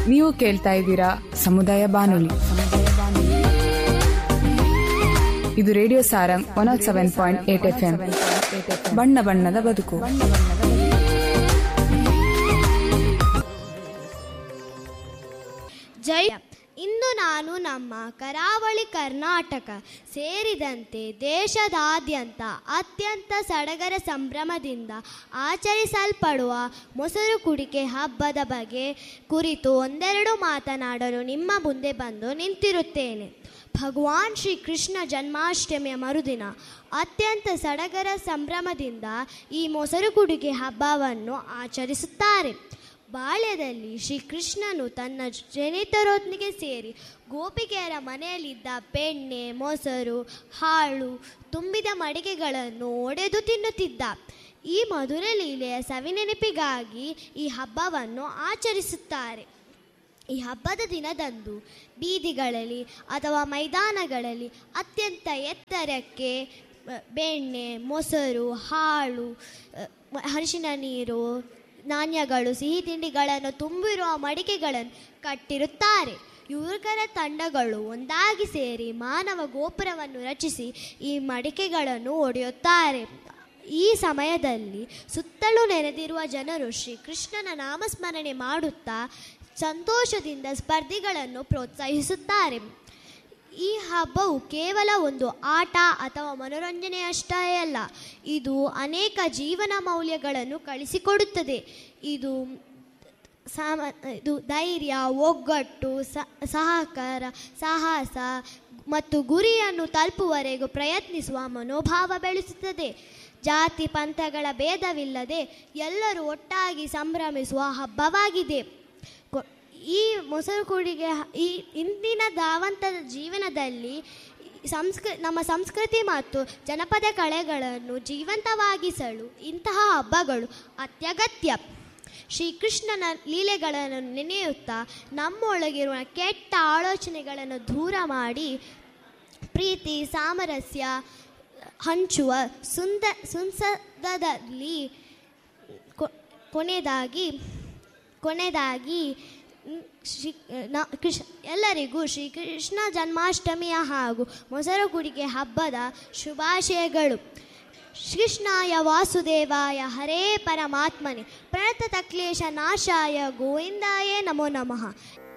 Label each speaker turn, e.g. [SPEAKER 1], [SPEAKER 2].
[SPEAKER 1] ನೀವು ಕೇಳ್ತಾ ಇದ್ದೀರಾ ಸಮುದಾಯ ಬಾನುಲಿ ಇದು radio Sarang one naught seven point eight F M ಬಣ್ಣ ಬಣ್ಣದ ಬದುಕು
[SPEAKER 2] ಜೈ ಇಂದು ನಾನು ನಮ್ಮ ಕರಾವಳಿ ಕರ್ನಾಟಕ ಸೇರಿದಂತೆ ದೇಶದಾದ್ಯಂತ ಅತ್ಯಂತ ಸಡಗರ ಸಂಭ್ರಮದಿಂದ ಆಚರಿಸಲ್ಪಡುವ ಮೊಸರು ಕುಡಿಕೆ ಹಬ್ಬದ ಬಗ್ಗೆ ಕುರಿತು ಒಂದೆರಡು ಮಾತನಾಡಲು ನಿಮ್ಮ ಮುಂದೆ ಬಂದು ನಿಂತಿರುತ್ತೇನೆ ಭಗವಾನ್ ಶ್ರೀ ಕೃಷ್ಣ ಜನ್ಮಾಷ್ಟಮಿಯ ಮರುದಿನ ಅತ್ಯಂತ ಸಡಗರ ಸಂಭ್ರಮದಿಂದ ಈ ಮೊಸರು ಕುಡಿಕೆ ಹಬ್ಬವನ್ನು ಆಚರಿಸುತ್ತಾರೆ ಬಾಲ್ಯದಲ್ಲಿ ಶ್ರೀಕೃಷ್ಣನು ತನ್ನ ಜನಿತರೊಂದಿಗೆ ಸೇರಿ ಗೋಪಿಕೆಯರ ಮನೆಯಲ್ಲಿದ್ದ ಬೆಣ್ಣೆ ಮೊಸರು ಹಾಳು ತುಂಬಿದ ಮಡಿಕೆಗಳನ್ನು ಒಡೆದು ತಿನ್ನುತ್ತಿದ್ದ ಈ ಮಧುರ ಲೀಲೆಯ ಸವಿನೆನಪಿಗಾಗಿ ಈ ಹಬ್ಬವನ್ನು ಆಚರಿಸುತ್ತಾರೆ ಈ ಹಬ್ಬದ ದಿನದಂದು ಬೀದಿಗಳಲ್ಲಿ ಅಥವಾ ಮೈದಾನಗಳಲ್ಲಿ ಅತ್ಯಂತ ಎತ್ತರಕ್ಕೆ ಅ, ಬೆಣ್ಣೆ ಮೊಸರು ಹಾಳು ಅ, ಮ- ಅರಿಶಿನ ನೀರು ನಾಣ್ಯಗಳು ಸಿಹಿ ತಿಂಡಿಗಳನ್ನು ತುಂಬಿರುವ ಮಡಿಕೆಗಳನ್ನು ಕಟ್ಟಿರುತ್ತಾರೆ ಯುವಕರ ತಂಡಗಳು ಒಂದಾಗಿ ಸೇರಿ ಮಾನವ ಗೋಪುರವನ್ನು ರಚಿಸಿ ಈ ಮಡಿಕೆಗಳನ್ನು ಒಡೆಯುತ್ತಾರೆ ಈ ಸಮಯದಲ್ಲಿ ಸುತ್ತಲೂ ನೆರೆದಿರುವ ಜನರು ಶ್ರೀಕೃಷ್ಣನ ನಾಮಸ್ಮರಣೆ ಮಾಡುತ್ತಾ ಸಂತೋಷದಿಂದ ಸ್ಪರ್ಧಿಗಳನ್ನು ಪ್ರೋತ್ಸಾಹಿಸುತ್ತಾರೆ ಈ ಹಬ್ಬವು ಕೇವಲ ಒಂದು ಆಟ ಅಥವಾ ಮನೋರಂಜನೆಯಷ್ಟೇ ಅಲ್ಲ ಇದು ಅನೇಕ ಜೀವನ ಮೌಲ್ಯಗಳನ್ನು ಕಳಿಸಿಕೊಡುತ್ತದೆ ಇದು ಸಾಮ ಇದು ಧೈರ್ಯ ಒಗ್ಗಟ್ಟು ಸ ಸಹಕಾರ ಸಾಹಸ ಮತ್ತು ಗುರಿಯನ್ನು ತಲುಪುವವರೆಗೂ ಪ್ರಯತ್ನಿಸುವ ಮನೋಭಾವ ಬೆಳೆಸುತ್ತದೆ ಜಾತಿ ಪಂಥಗಳ ಭೇದವಿಲ್ಲದೆ ಎಲ್ಲರೂ ಒಟ್ಟಾಗಿ ಸಂಭ್ರಮಿಸುವ ಹಬ್ಬವಾಗಿದೆ ಕೊ- ಈ ಮೊಸರು ಕುಡಿಗೆ ಹ- ಈ ಇಂದಿನ ಧಾವಂತದ ಜೀವನದಲ್ಲಿ ಸಂಸ್ಕೃ ನಮ್ಮ ಸಂಸ್ಕೃತಿ ಮತ್ತು ಜನಪದ ಕಳೆಗಳನ್ನು ಜೀವಂತವಾಗಿಸಲು ಇಂತಹ ಹಬ್ಬಗಳು ಅತ್ಯಗತ್ಯ ಶ್ರೀಕೃಷ್ಣನ ಲೀಲೆಗಳನ್ನು ನೆನೆಯುತ್ತಾ ನಮ್ಮೊಳಗಿರುವ ಕೆಟ್ಟ ಆಲೋಚನೆಗಳನ್ನು ದೂರ ಮಾಡಿ ಪ್ರೀತಿ ಸಾಮರಸ್ಯ ಹಂಚುವ ಸುಂದ ಸುಂಸದದಲ್ಲಿ ಕೊ- ಕೊನೆಯದಾಗಿ ಕೊನೆಯದಾಗಿ ಮ್, ಶ್ರೀ ನ ಕೃಷ್ ಎಲ್ಲರಿಗೂ ಶ್ರೀಕೃಷ್ಣ ಜನ್ಮಾಷ್ಟಮಿಯ ಹಾಗೂ ಮೊಸರು ಕುಡಿಕೆ ಹಬ್ಬದ ಶುಭಾಶಯಗಳು ಕೃಷ್ಣಾಯ ವಾಸುದೇವಾಯ ಹರೇ ಪರಮಾತ್ಮನೆ ಪ್ರಣತ ತಕ್ಲೇಶ ನಾಶಾಯ ಗೋವಿಂದಾಯೇ ನಮೋ ನಮಃ